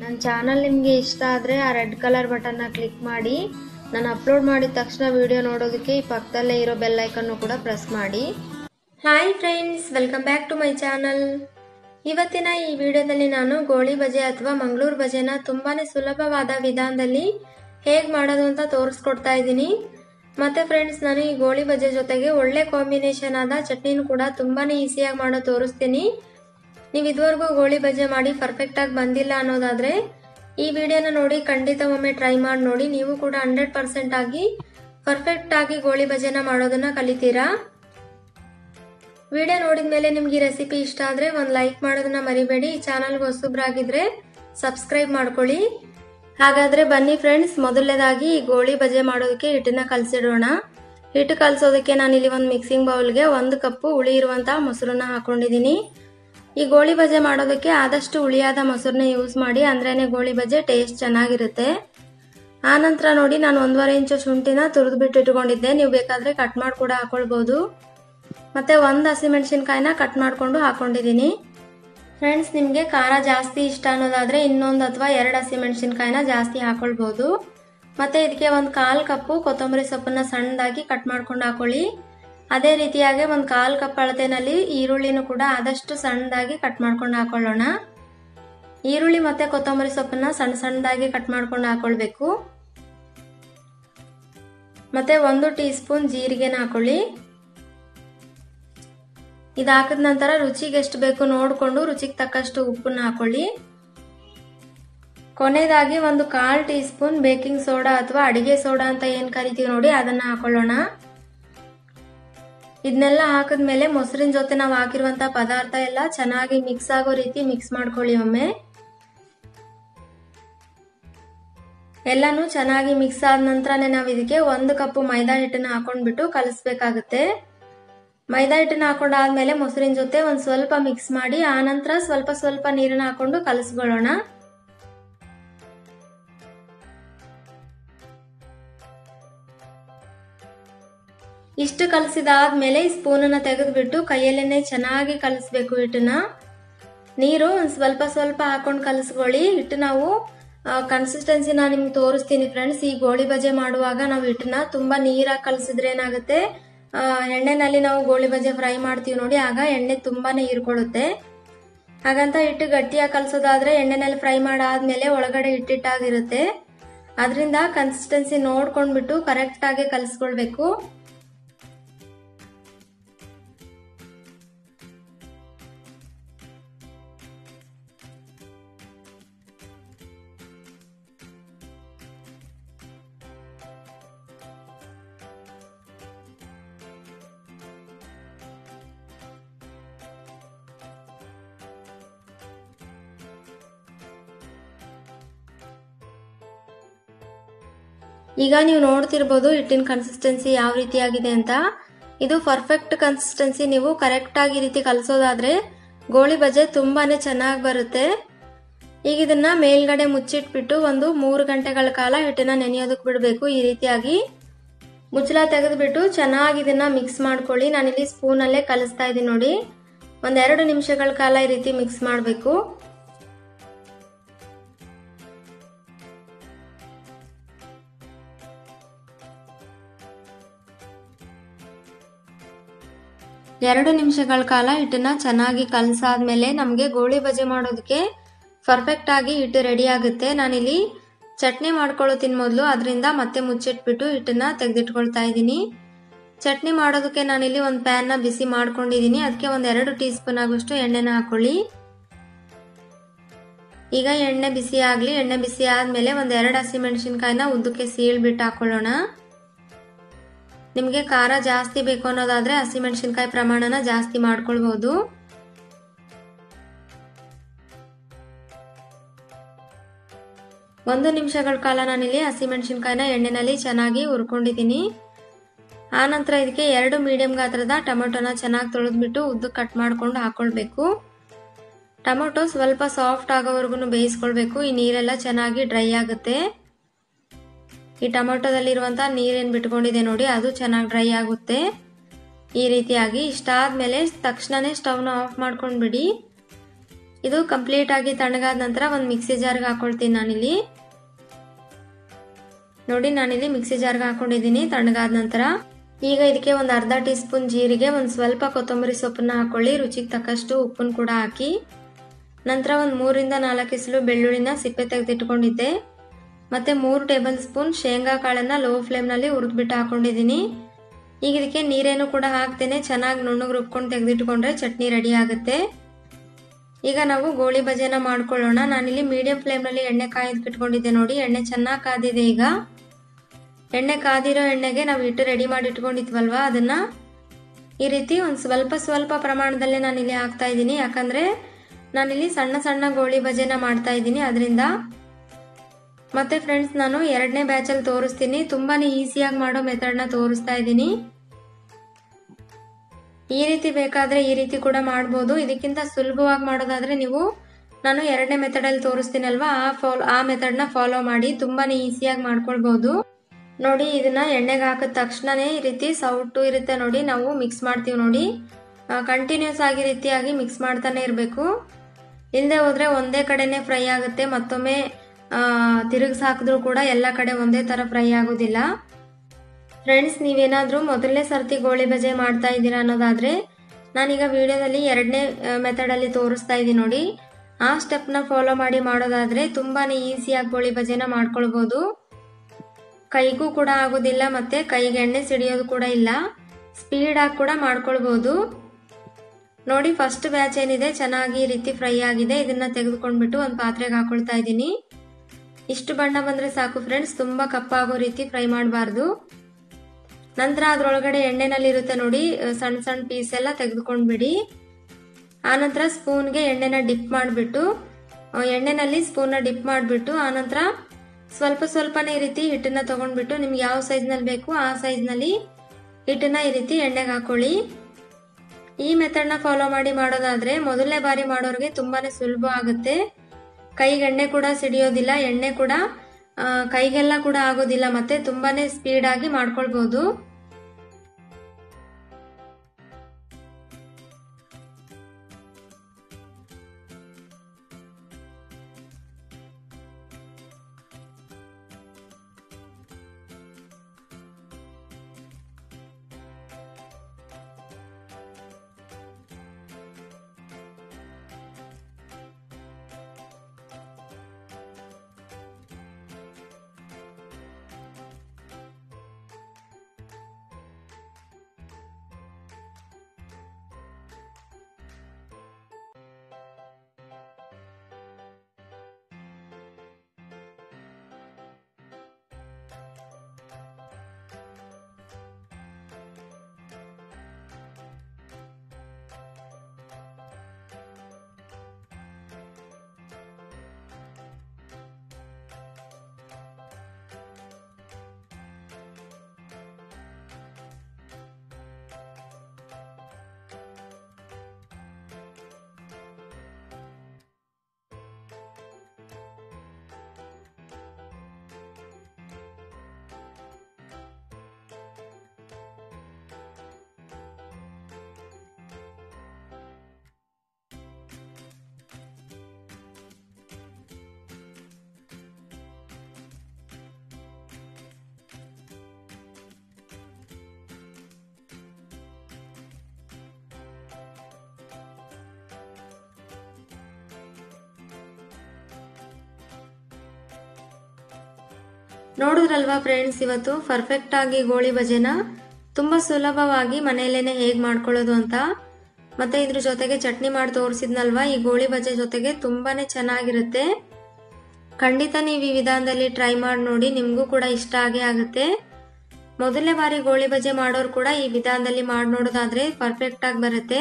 ನನ್ನ ಚಾನಲ್ ನಿಮಗೆ ಇಷ್ಟ ಆದರೆ ಆ ರೆಡ್ ಕಲರ್ ಬಟನ್ನ ಕ್ಲಿಕ್ ಮಾಡಿ ನಾನು ಅಪ್ಲೋಡ್ ಮಾಡಿದ ತಕ್ಷಣ ವಿಡಿಯೋ ನೋಡೋದಕ್ಕೆ ಈ ಪಕ್ಕದಲ್ಲೇ ಇರೋ ಬೆಲ್ ಐಕನ್ನು ಕೂಡ ಪ್ರೆಸ್ ಮಾಡಿ hi friends welcome back to my channel ಇವತ್ತಿನ ಈ ವಿಡಿಯೋದಲ್ಲಿ ನಾನು ಗೋಳಿ ಬಜೆ ಅಥವಾ ಮಂಗಳೂರು ಬಜೆನ ತುಂಬಾನೇ ಸುಲಭವಾದ ವಿಧಾನದಲ್ಲಿ ಹೇಗೆ ಮಾಡೋದು ಅಂತ ತೋರಿಸ್ಕೊಡ್ತಾ ಇದ್ದೀನಿ ಮತ್ತೆ ಫ್ರೆಂಡ್ಸ್ ನಾನು ಈ ಗೋಳಿ ಬಜೆ ಜೊತೆಗೆ ಒಳ್ಳೆ ಕಾಂಬಿನೇಷನ್ ಆದ ಚಟ್ನಿನೂ ಕೂಡ ತುಂಬಾನೇ ಈಸಿಯಾಗಿ ಮಾಡೋ ತೋರಿಸ್ತೀನಿ ನೀವು ಇದುವರೆಗೂ ಗೋಳಿ ಬಜೆ ಮಾಡಿ ಪರ್ಫೆಕ್ಟ್ ಆಗಿ ಬಂದಿಲ್ಲ ಅನ್ನೋದಾದ್ರೆ ಈ ವಿಡಿಯೋನ ನೋಡಿ ಖಂಡಿತ ಒಮ್ಮೆ ಟ್ರೈ ಮಾಡಿ ನೋಡಿ ನೀವು ಕೂಡ ಹಂಡ್ರೆಡ್ ಪರ್ಸೆಂಟ್ ಆಗಿ ಪರ್ಫೆಕ್ಟ್ ಆಗಿ ಗೋಳಿ ಬಜೆನ ಮಾಡೋದನ್ನ ಕಲಿತೀರಾ ವಿಡಿಯೋ ನೋಡಿದ ಮೇಲೆ ನಿಮ್ಗೆ ಈ ರೆಸಿಪಿ ಇಷ್ಟ ಆದ್ರೆ ಒಂದು ಲೈಕ್ ಮಾಡೋದನ್ನ ಮರಿಬೇಡಿ ಈ ಚಾನಲ್ಗೆ ಹೊಸಬ್ರಾಗಿದ್ರೆ ಸಬ್ಸ್ಕ್ರೈಬ್ ಮಾಡ್ಕೊಳ್ಳಿ ಹಾಗಾದ್ರೆ ಬನ್ನಿ ಫ್ರೆಂಡ್ಸ್ ಮೊದಲನೇದಾಗಿ ಈ ಗೋಳಿ ಬಜೆ ಮಾಡೋದಕ್ಕೆ ಹಿಟ್ಟನ್ನ ಕಲಸಿಡೋಣ ಹಿಟ್ಟು ಕಲಸೋದಕ್ಕೆ ನಾನಿಲ್ಲಿ ಒಂದು ಮಿಕ್ಸಿಂಗ್ ಬೌಲ್ಗೆ ಒಂದು ಕಪ್ಪು ಹುಳಿ ಇರುವಂತಹ ಮೊಸರನ್ನ ಹಾಕೊಂಡಿದ್ದೀನಿ ಈ ಗೋಳಿ ಬಜೆ ಮಾಡೋದಕ್ಕೆ ಆದಷ್ಟು ಹುಳಿಯಾದ ಮೊಸರನ್ನ ಯೂಸ್ ಮಾಡಿ ಅಂದ್ರೇನೆ ಗೋಳಿ ಬಜೆ ಟೇಸ್ಟ್ ಚೆನ್ನಾಗಿರುತ್ತೆ ಆ ನಂತರ ನೋಡಿ ನಾನು ಒಂದೂವರೆ ಇಂಚು ಶುಂಠಿನ ತುರಿದು ಬಿಟ್ಟು ಇಟ್ಕೊಂಡಿದ್ದೆ ನೀವು ಬೇಕಾದ್ರೆ ಕಟ್ ಮಾಡಿ ಕೂಡ ಹಾಕೊಳ್ಬಹುದು ಮತ್ತೆ ಒಂದು ಹಸಿಮೆಣಸಿನ್ಕಾಯಿನ ಕಟ್ ಮಾಡಿಕೊಂಡು ಹಾಕೊಂಡಿದ್ದೀನಿ ಫ್ರೆಂಡ್ಸ್ ನಿಮಗೆ ಖಾರ ಜಾಸ್ತಿ ಇಷ್ಟ ಅನ್ನೋದಾದ್ರೆ ಇನ್ನೊಂದು ಅಥವಾ ಎರಡು ಹಸಿಮೆಣಸಿನ್ಕಾಯಿನ ಜಾಸ್ತಿ ಹಾಕೊಳ್ಬಹುದು ಮತ್ತೆ ಇದಕ್ಕೆ ಒಂದು ಕಾಲು ಕಪ್ಪು ಕೊತ್ತಂಬರಿ ಸೊಪ್ಪನ್ನ ಸಣ್ಣದಾಗಿ ಕಟ್ ಮಾಡ್ಕೊಂಡು ಹಾಕೊಳ್ಳಿ ಅದೇ ರೀತಿಯಾಗಿ ಒಂದು ಕಾಲು ಕಪ್ ಅಳತೆನಲ್ಲಿ ಈರುಳ್ಳಿನೂ ಕೂಡ ಆದಷ್ಟು ಸಣ್ಣದಾಗಿ ಕಟ್ ಮಾಡ್ಕೊಂಡು ಹಾಕೊಳ್ಳೋಣ ಈರುಳ್ಳಿ ಮತ್ತೆ ಕೊತ್ತಂಬರಿ ಸೊಪ್ಪನ್ನ ಸಣ್ಣ ಸಣ್ಣದಾಗಿ ಕಟ್ ಮಾಡ್ಕೊಂಡು ಹಾಕೊಳ್ಬೇಕು ಮತ್ತೆ ಒಂದು ಟೀ ಸ್ಪೂನ್ ಜೀರಿಗೆನ ಹಾಕೊಳ್ಳಿ ಇದು ಹಾಕಿದ ನಂತರ ರುಚಿಗೆ ಎಷ್ಟು ಬೇಕು ನೋಡಿಕೊಂಡು ರುಚಿಗೆ ತಕ್ಕಷ್ಟು ಉಪ್ಪನ್ನ ಹಾಕೊಳ್ಳಿ ಕೊನೆಯದಾಗಿ ಒಂದು ಕಾಲ್ ಟೀ ಸ್ಪೂನ್ ಬೇಕಿಂಗ್ ಸೋಡಾ ಅಥವಾ ಅಡಿಗೆ ಸೋಡಾ ಅಂತ ಏನ್ ಕರಿತೀವಿ ನೋಡಿ ಅದನ್ನ ಹಾಕೊಳ್ಳೋಣ ಇದನ್ನೆಲ್ಲ ಹಾಕಿದ್ಮೇಲೆ ಮೊಸರಿನ ಜೊತೆ ನಾವು ಹಾಕಿರುವಂತ ಪದಾರ್ಥ ಎಲ್ಲ ಚೆನ್ನಾಗಿ ಮಿಕ್ಸ್ ಆಗೋ ರೀತಿ ಮಿಕ್ಸ್ ಮಾಡ್ಕೊಳ್ಳಿ ಒಮ್ಮೆ ಎಲ್ಲಾನು ಚೆನ್ನಾಗಿ ಮಿಕ್ಸ್ ಆದ ನಂತರನೇ ನಾವು ಇದಕ್ಕೆ ಒಂದು ಕಪ್ ಮೈದಾ ಹಿಟ್ಟನ್ನ ಹಾಕೊಂಡ್ಬಿಟ್ಟು ಕಲಿಸ್ಬೇಕಾಗುತ್ತೆ ಮೈದಾ ಹಿಟ್ಟನ್ನ ಹಾಕೊಂಡಾದ್ಮೇಲೆ ಮೊಸರಿನ ಜೊತೆ ಒಂದ್ ಸ್ವಲ್ಪ ಮಿಕ್ಸ್ ಮಾಡಿ ಆ ನಂತರ ಸ್ವಲ್ಪ ಸ್ವಲ್ಪ ನೀರನ್ನ ಹಾಕೊಂಡು ಕಲಸ್ಕೊಳ್ಳೋಣ ಇಷ್ಟು ಕಲಸಿದಾದ್ಮೇಲೆ ಈ ಸ್ಪೂನನ್ನ ತೆಗೆದ್ಬಿಟ್ಟು ಕೈಯಲ್ಲೇನೆ ಚೆನ್ನಾಗಿ ಕಲಿಸ್ಬೇಕು ಹಿಟ್ಟನ್ನ ನೀರು ಒಂದ್ ಸ್ವಲ್ಪ ಸ್ವಲ್ಪ ಹಾಕೊಂಡು ಕಲಸ್ಕೊಳ್ಳಿ ಹಿಟ್ಟು ನಾವು ಕನ್ಸಿಸ್ಟೆನ್ಸಿ ನಾನು ನಿಮ್ಗೆ ತೋರಿಸ್ತೀನಿ ಫ್ರೆಂಡ್ಸ್ ಈ ಗೋಳಿ ಬಜೆ ಮಾಡುವಾಗ ನಾವು ಹಿಟ್ಟನ್ನ ತುಂಬಾ ನೀರಾಗಿ ಕಲಸಿದ್ರೆ ಏನಾಗುತ್ತೆ ಎಣ್ಣೆನಲ್ಲಿ ನಾವು ಗೋಳಿ ಬಜೆ ಫ್ರೈ ಮಾಡ್ತೀವಿ ನೋಡಿ ಆಗ ಎಣ್ಣೆ ತುಂಬಾನೇ ಹೀರ್ಕೊಳ್ಳುತ್ತೆ ಹಾಗಂತ ಹಿಟ್ಟು ಗಟ್ಟಿಯಾಗಿ ಕಲಸೋದಾದ್ರೆ ಎಣ್ಣೆನಲ್ಲಿ ಫ್ರೈ ಮಾಡಾದ್ಮೇಲೆ ಒಳಗಡೆ ಹಿಟ್ಟಿಟ್ಟಾಗಿರುತ್ತೆ ಅದರಿಂದ ಕನ್ಸಿಸ್ಟೆನ್ಸಿ ನೋಡ್ಕೊಂಡ್ಬಿಟ್ಟು ಕರೆಕ್ಟ್ ಆಗಿ ಕಲಿಸ್ಕೊಳ್ಬೇಕು ಈಗ ನೀವು ನೋಡ್ತಿರ್ಬೋದು ಹಿಟ್ಟಿನ ಕನ್ಸಿಸ್ಟೆನ್ಸಿ ಯಾವ ರೀತಿಯಾಗಿದೆ ಅಂತ ಇದು ಪರ್ಫೆಕ್ಟ್ ಕನ್ಸಿಸ್ಟೆನ್ಸಿ ನೀವು ಕರೆಕ್ಟ್ ಆಗಿ ರೀತಿ ಕಲಸೋದಾದ್ರೆ ಗೋಳಿ ಬಜೆ ತುಂಬಾನೇ ಚೆನ್ನಾಗಿ ಬರುತ್ತೆ ಈಗ ಇದನ್ನ ಮೇಲ್ಗಡೆ ಮುಚ್ಚಿಟ್ಬಿಟ್ಟು ಒಂದು ಮೂರು ಗಂಟೆಗಳ ಕಾಲ ಹಿಟ್ಟನ್ನ ನೆನೆಯೋದಕ್ಕೆ ಬಿಡಬೇಕು ಈ ರೀತಿಯಾಗಿ ಮುಚ್ಚಳ ತೆಗೆದ್ಬಿಟ್ಟು ಚೆನ್ನಾಗಿ ಇದನ್ನ ಮಿಕ್ಸ್ ಮಾಡ್ಕೊಳ್ಳಿ ನಾನಿಲ್ಲಿ ಸ್ಪೂನಲ್ಲೇ ಕಲಿಸ್ತಾ ಇದ್ದೀನಿ ನೋಡಿ ಒಂದೆರಡು ನಿಮಿಷಗಳ ಕಾಲ ಈ ರೀತಿ ಮಿಕ್ಸ್ ಮಾಡಬೇಕು ಎರಡು ನಿಮಿಷಗಳ ಕಾಲ ಹಿಟ್ಟನ್ನ ಚೆನ್ನಾಗಿ ಕಲಸಾದ್ಮೇಲೆ ನಮಗೆ ಗೋಳಿ ಬಜೆ ಮಾಡೋದಕ್ಕೆ ಪರ್ಫೆಕ್ಟ್ ಆಗಿ ಹಿಟ್ಟು ರೆಡಿ ಆಗುತ್ತೆ ನಾನಿಲ್ಲಿ ಚಟ್ನಿ ಮಾಡ್ಕೊಳ್ಳೋತೀನಿ ಮೊದಲು ಅದರಿಂದ ಮತ್ತೆ ಮುಚ್ಚಿಟ್ಬಿಟ್ಟು ಹಿಟ್ಟನ್ನ ತೆಗೆದಿಟ್ಕೊಳ್ತಾ ಇದ್ದೀನಿ ಚಟ್ನಿ ಮಾಡೋದಕ್ಕೆ ನಾನಿಲ್ಲಿ ಒಂದು ಪ್ಯಾನ್ನ ಬಿಸಿ ಮಾಡ್ಕೊಂಡಿದ್ದೀನಿ ಅದಕ್ಕೆ ಒಂದು ಎರಡು ಟೀ ಸ್ಪೂನ್ ಆಗುವಷ್ಟು ಎಣ್ಣೆನ ಹಾಕೊಳ್ಳಿ ಈಗ ಎಣ್ಣೆ ಬಿಸಿ ಆಗಲಿ ಎಣ್ಣೆ ಬಿಸಿ ಆದಮೇಲೆ ಒಂದು ಎರಡು ಹಸಿಮೆಣಸಿನ್ಕಾಯಿನ ಉದ್ದಕ್ಕೆ ಸೀಳ್ಬಿಟ್ಟು ಹಾಕೊಳ್ಳೋಣ ನಿಮಗೆ ಖಾರ ಜಾಸ್ತಿ ಬೇಕು ಅನ್ನೋದಾದ್ರೆ ಹಸಿಮೆಣಸಿನ್ಕಾಯಿ ಪ್ರಮಾಣನ ಜಾಸ್ತಿ ಮಾಡ್ಕೊಳ್ಬಹುದು ಒಂದು ನಿಮಿಷಗಳ ಕಾಲ ನಾನಿಲ್ಲಿ ಹಸಿಮೆಣಸಿನ್ಕಾಯಿನ ಎಣ್ಣೆನಲ್ಲಿ ಚೆನ್ನಾಗಿ ಹುರ್ಕೊಂಡಿದ್ದೀನಿ ಆ ನಂತರ ಇದಕ್ಕೆ ಎರಡು ಮೀಡಿಯಂ ಗಾತ್ರದ ಟೊಮೆಟೊನ ಚೆನ್ನಾಗಿ ತೊಳೆದ್ಬಿಟ್ಟು ಉದ್ದು ಕಟ್ ಮಾಡ್ಕೊಂಡು ಹಾಕೊಳ್ಬೇಕು ಟೊಮೆಟೊ ಸ್ವಲ್ಪ ಸಾಫ್ಟ್ ಆಗೋವರೆಗೂ ಬೇಯಿಸ್ಕೊಳ್ಬೇಕು ಈ ನೀರೆಲ್ಲ ಚೆನ್ನಾಗಿ ಡ್ರೈ ಆಗುತ್ತೆ ಈ ಟೊಮೆಟೊದಲ್ಲಿರುವಂಥ ನೀರೇನು ಬಿಟ್ಕೊಂಡಿದೆ ನೋಡಿ ಅದು ಚೆನ್ನಾಗಿ ಡ್ರೈ ಆಗುತ್ತೆ ಈ ರೀತಿಯಾಗಿ ಇಷ್ಟಾದ್ಮೇಲೆ ತಕ್ಷಣನೇ ಸ್ಟವ್ನ ಆಫ್ ಮಾಡ್ಕೊಂಡ್ಬಿಡಿ ಇದು ಕಂಪ್ಲೀಟ್ ಆಗಿ ತಣ್ಣಗಾದ ನಂತರ ಒಂದು ಮಿಕ್ಸಿ ಜಾರ್ಗೆ ಹಾಕೊಳ್ತೀನಿ ನಾನಿಲ್ಲಿ ನೋಡಿ ನಾನಿಲ್ಲಿ ಮಿಕ್ಸಿ ಜಾರ್ಗೆ ಹಾಕೊಂಡಿದ್ದೀನಿ ತಣ್ಣಗಾದ ನಂತರ ಈಗ ಇದಕ್ಕೆ ಒಂದು ಅರ್ಧ ಟೀ ಸ್ಪೂನ್ ಜೀರಿಗೆ ಒಂದು ಸ್ವಲ್ಪ ಕೊತ್ತಂಬರಿ ಸೊಪ್ಪನ್ನ ಹಾಕೊಳ್ಳಿ ರುಚಿಗೆ ತಕ್ಕಷ್ಟು ಉಪ್ಪನ್ನು ಕೂಡ ಹಾಕಿ ನಂತರ ಒಂದು ಮೂರಿಂದ ನಾಲ್ಕು ಇಸಲು ಬೆಳ್ಳುಳ್ಳಿನ ಸಿಪ್ಪೆ ತೆಗೆದಿಟ್ಕೊಂಡಿದ್ದೆ ಮತ್ತೆ ಮೂರು ಟೇಬಲ್ ಸ್ಪೂನ್ ಶೇಂಗಾ ಕಾಳನ್ನ ಲೋ ಫ್ಲೇಮ್ನಲ್ಲಿ ಹುರಿದ್ಬಿಟ್ಟು ಹಾಕೊಂಡಿದ್ದೀನಿ ಈಗ ಇದಕ್ಕೆ ನೀರೇನು ಕೂಡ ಹಾಕ್ತೇನೆ ಚೆನ್ನಾಗಿ ನುಣ್ಣಗೆ ರುಬ್ಕೊಂಡು ತೆಗೆದಿಟ್ಕೊಂಡ್ರೆ ಚಟ್ನಿ ರೆಡಿ ಆಗುತ್ತೆ ಈಗ ನಾವು ಗೋಳಿ ಬಜೆನ ಮಾಡ್ಕೊಳ್ಳೋಣ ನಾನಿಲ್ಲಿ ಮೀಡಿಯಂ ಫ್ಲೇಮ್ನಲ್ಲಿ ಎಣ್ಣೆ ಕಾಯ್ದು ಇಟ್ಕೊಂಡಿದ್ದೆ ನೋಡಿ ಎಣ್ಣೆ ಚೆನ್ನಾಗಿ ಕಾದಿದೆ ಈಗ ಎಣ್ಣೆ ಕಾದಿರೋ ಎಣ್ಣೆಗೆ ನಾವು ಹಿಟ್ಟು ರೆಡಿ ಮಾಡಿ ಇಟ್ಕೊಂಡಿದ್ವಲ್ವಾ ಅದನ್ನ ಈ ರೀತಿ ಒಂದು ಸ್ವಲ್ಪ ಸ್ವಲ್ಪ ಪ್ರಮಾಣದಲ್ಲೇ ನಾನಿಲ್ಲಿ ಹಾಕ್ತಾ ಇದ್ದೀನಿ ಯಾಕಂದ್ರೆ ನಾನಿಲ್ಲಿ ಸಣ್ಣ ಸಣ್ಣ ಗೋಳಿ ಬಜೆನ ಮಾಡ್ತಾ ಇದ್ದೀನಿ ಅದರಿಂದ ಮತ್ತೆ ಫ್ರೆಂಡ್ಸ್ ನಾನು ಎರಡನೇ ಬ್ಯಾಚಲ್ಲಿ ತೋರಿಸ್ತೀನಿ ತುಂಬಾನೇ ಈಸಿಯಾಗಿ ಮಾಡೋ ಮೆಥಡ್ನ ತೋರಿಸ್ತಾ ಇದ್ದೀನಿ ಈ ರೀತಿ ಬೇಕಾದ್ರೆ ಈ ರೀತಿ ಕೂಡ ಮಾಡ್ಬೋದು ಇದಕ್ಕಿಂತ ಸುಲಭವಾಗಿ ಮಾಡೋದಾದ್ರೆ ನೀವು ನಾನು ಎರಡನೇ ಮೆಥಡಲ್ಲಿ ತೋರಿಸ್ತೀನಲ್ವಾ ಆ ಫಾಲೋ ಆ ಮೆಥಡ್ನ ಫಾಲೋ ಮಾಡಿ ತುಂಬಾನೇ ಈಸಿಯಾಗಿ ಮಾಡ್ಕೊಳ್ಬಹುದು ನೋಡಿ ಇದನ್ನ ಎಣ್ಣೆಗೆ ಹಾಕಿದ ತಕ್ಷಣನೇ ಈ ರೀತಿ ಸೌಟು ಇರುತ್ತೆ ನೋಡಿ ನಾವು ಮಿಕ್ಸ್ ಮಾಡ್ತೀವಿ ನೋಡಿ ಕಂಟಿನ್ಯೂಸ್ ಆಗಿ ರೀತಿಯಾಗಿ ಮಿಕ್ಸ್ ಮಾಡ್ತಾನೆ ಇರಬೇಕು ಇಲ್ಲದೆ ಹೋದ್ರೆ ಒಂದೇ ಕಡೆನೆ ಫ್ರೈ ಆಗುತ್ತೆ ಮತ್ತೊಮ್ಮೆ ತಿರುಗಿಸ್ ಹಾಕಿದ್ರು ಕೂಡ ಎಲ್ಲ ಕಡೆ ಒಂದೇ ಥರ ಫ್ರೈ ಆಗೋದಿಲ್ಲ ಫ್ರೆಂಡ್ಸ್ ನೀವೇನಾದರೂ ಮೊದಲನೇ ಸರ್ತಿ ಗೋಳಿ ಬಜೆ ಮಾಡ್ತಾ ಇದ್ದೀರಾ ಅನ್ನೋದಾದರೆ ನಾನೀಗ ವಿಡಿಯೋದಲ್ಲಿ ಎರಡನೇ ಮೆಥಡಲ್ಲಿ ತೋರಿಸ್ತಾ ಇದ್ದೀನಿ ನೋಡಿ ಆ ಸ್ಟೆಪ್ನ ಫಾಲೋ ಮಾಡಿ ಮಾಡೋದಾದರೆ ತುಂಬಾ ಈಸಿಯಾಗಿ ಗೋಳಿ ಬಜೆನ ಮಾಡ್ಕೊಳ್ಬೋದು ಕೈಗೂ ಕೂಡ ಆಗೋದಿಲ್ಲ ಮತ್ತು ಕೈಗೆ ಎಣ್ಣೆ ಸಿಡಿಯೋದು ಕೂಡ ಇಲ್ಲ ಸ್ಪೀಡಾಗಿ ಕೂಡ ಮಾಡ್ಕೊಳ್ಬೋದು ನೋಡಿ ಫಸ್ಟ್ ಬ್ಯಾಚ್ ಏನಿದೆ ಚೆನ್ನಾಗಿ ಈ ರೀತಿ ಫ್ರೈ ಆಗಿದೆ ಇದನ್ನ ತೆಗೆದುಕೊಂಡ್ಬಿಟ್ಟು ಒಂದು ಪಾತ್ರೆಗೆ ಹಾಕೊಳ್ತಾ ಇದ್ದೀನಿ ಇಷ್ಟು ಬಣ್ಣ ಬಂದರೆ ಸಾಕು ಫ್ರೆಂಡ್ಸ್ ತುಂಬ ಕಪ್ಪಾಗೋ ರೀತಿ ಫ್ರೈ ಮಾಡಬಾರ್ದು ನಂತರ ಅದರೊಳಗಡೆ ಎಣ್ಣೆನಲ್ಲಿರುತ್ತೆ ನೋಡಿ ಸಣ್ಣ ಸಣ್ಣ ಪೀಸ್ ಎಲ್ಲ ತೆಗೆದುಕೊಂಡ್ಬಿಡಿ ಆನಂತರ ಸ್ಪೂನ್ಗೆ ಎಣ್ಣೆನ ಡಿಪ್ ಮಾಡಿಬಿಟ್ಟು ಎಣ್ಣೆನಲ್ಲಿ ಸ್ಪೂನ್ನ ಡಿಪ್ ಮಾಡಿಬಿಟ್ಟು ಆನಂತರ ಸ್ವಲ್ಪ ಸ್ವಲ್ಪನೇ ಈ ರೀತಿ ಹಿಟ್ಟನ್ನ ತಗೊಂಡ್ಬಿಟ್ಟು ನಿಮ್ಗೆ ಯಾವ ಸೈಜ್ನಲ್ಲಿ ಬೇಕು ಆ ಸೈಜ್ನಲ್ಲಿ ಹಿಟ್ಟನ್ನ ಈ ರೀತಿ ಎಣ್ಣೆಗೆ ಹಾಕೊಳ್ಳಿ ಈ ಮೆಥಡ್ನ ಫಾಲೋ ಮಾಡಿ ಮಾಡೋದಾದ್ರೆ ಮೊದಲನೇ ಬಾರಿ ಮಾಡೋರಿಗೆ ತುಂಬಾನೇ ಸುಲಭ ಆಗುತ್ತೆ ಕೈಗೆ ಎಣ್ಣೆ ಕೂಡ ಸಿಡಿಯೋದಿಲ್ಲ ಎಣ್ಣೆ ಕೂಡ ಕೈಗೆಲ್ಲ ಕೂಡ ಆಗೋದಿಲ್ಲ ಮತ್ತೆ ತುಂಬಾನೇ ಸ್ಪೀಡ್ ಆಗಿ ಮಾಡ್ಕೊಳ್ಬಹುದು ನೋಡಿದ್ರಲ್ವಾ ಫ್ರೆಂಡ್ಸ್ ಇವತ್ತು ಪರ್ಫೆಕ್ಟ್ ಆಗಿ ಗೋಳಿ ಬಜೆನ ತುಂಬಾ ಸುಲಭವಾಗಿ ಮನೆಯಲ್ಲೇನೆ ಹೇಗ್ ಮಾಡ್ಕೊಳ್ಳೋದು ಅಂತ ಮತ್ತೆ ಇದ್ರ ಜೊತೆಗೆ ಚಟ್ನಿ ಮಾಡಿ ತೋರಿಸಿದ್ನಲ್ವಾ ಈ ಗೋಳಿ ಬಜೆ ಜೊತೆಗೆ ತುಂಬಾನೇ ಚೆನ್ನಾಗಿರುತ್ತೆ ಖಂಡಿತ ನೀವು ಈ ವಿಧಾನದಲ್ಲಿ ಟ್ರೈ ಮಾಡಿ ನೋಡಿ ನಿಮಗೂ ಕೂಡ ಇಷ್ಟ ಆಗೇ ಆಗುತ್ತೆ ಮೊದಲನೇ ಬಾರಿ ಗೋಳಿ ಬಜೆ ಮಾಡೋರು ಕೂಡ ಈ ವಿಧಾನದಲ್ಲಿ ಮಾಡಿ ನೋಡೋದಾದ್ರೆ ಪರ್ಫೆಕ್ಟ್ ಆಗಿ ಬರುತ್ತೆ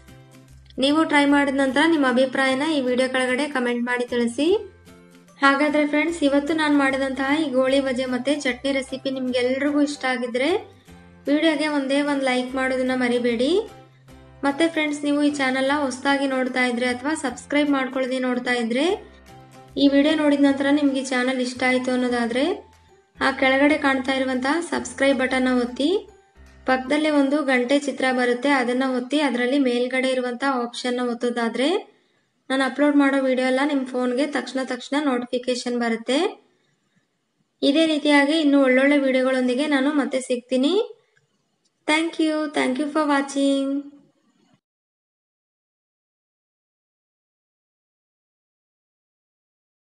ನೀವು ಟ್ರೈ ಮಾಡಿದ ನಂತರ ನಿಮ್ಮ ಅಭಿಪ್ರಾಯನ ಈ ವಿಡಿಯೋ ಕೆಳಗಡೆ ಕಮೆಂಟ್ ಮಾಡಿ ತಿಳಿಸಿ ಹಾಗಾದ್ರೆ ಫ್ರೆಂಡ್ಸ್ ಇವತ್ತು ನಾನು ಮಾಡಿದಂತಹ ಈ ಗೋಳಿ ಬಜೆ ಮತ್ತೆ ಚಟ್ನಿ ರೆಸಿಪಿ ನಿಮ್ಗೆಲ್ರಿಗೂ ಇಷ್ಟ ಆಗಿದ್ರೆ ವಿಡಿಯೋಗೆ ಒಂದೇ ಒಂದು ಲೈಕ್ ಮಾಡೋದನ್ನ ಮರಿಬೇಡಿ ಮತ್ತೆ ಫ್ರೆಂಡ್ಸ್ ನೀವು ಈ ಚಾನಲ್ನ ಹೊಸದಾಗಿ ನೋಡ್ತಾ ಇದ್ರೆ ಅಥವಾ ಸಬ್ಸ್ಕ್ರೈಬ್ ಮಾಡ್ಕೊಳ್ಳದೆ ನೋಡ್ತಾ ಇದ್ರೆ ಈ ವಿಡಿಯೋ ನೋಡಿದ ನಂತರ ನಿಮ್ಗೆ ಈ ಚಾನಲ್ ಇಷ್ಟ ಆಯಿತು ಅನ್ನೋದಾದ್ರೆ ಆ ಕೆಳಗಡೆ ಕಾಣ್ತಾ ಇರುವಂತಹ ಸಬ್ಸ್ಕ್ರೈಬ್ ಬಟನ್ನ ಒತ್ತಿ ಪಕ್ಕದಲ್ಲೇ ಒಂದು ಗಂಟೆ ಚಿತ್ರ ಬರುತ್ತೆ ಅದನ್ನ ಒತ್ತಿ ಅದರಲ್ಲಿ ಮೇಲ್ಗಡೆ ಇರುವಂತಹ ಆಪ್ಷನ್ನ ಒತ್ತೋದಾದ್ರೆ ನಾನು ಅಪ್ಲೋಡ್ ಮಾಡೋ ವಿಡಿಯೋ ಎಲ್ಲ ನಿಮ್ಮ ಫೋನ್ಗೆ ತಕ್ಷಣ ತಕ್ಷಣ ನೋಟಿಫಿಕೇಶನ್ ಬರುತ್ತೆ ಇದೇ ರೀತಿಯಾಗಿ ಇನ್ನು ಒಳ್ಳೊಳ್ಳೆ ವಿಡಿಯೋಗಳೊಂದಿಗೆ ನಾನು ಮತ್ತೆ ಸಿಗ್ತೀನಿ thank you thank you for watching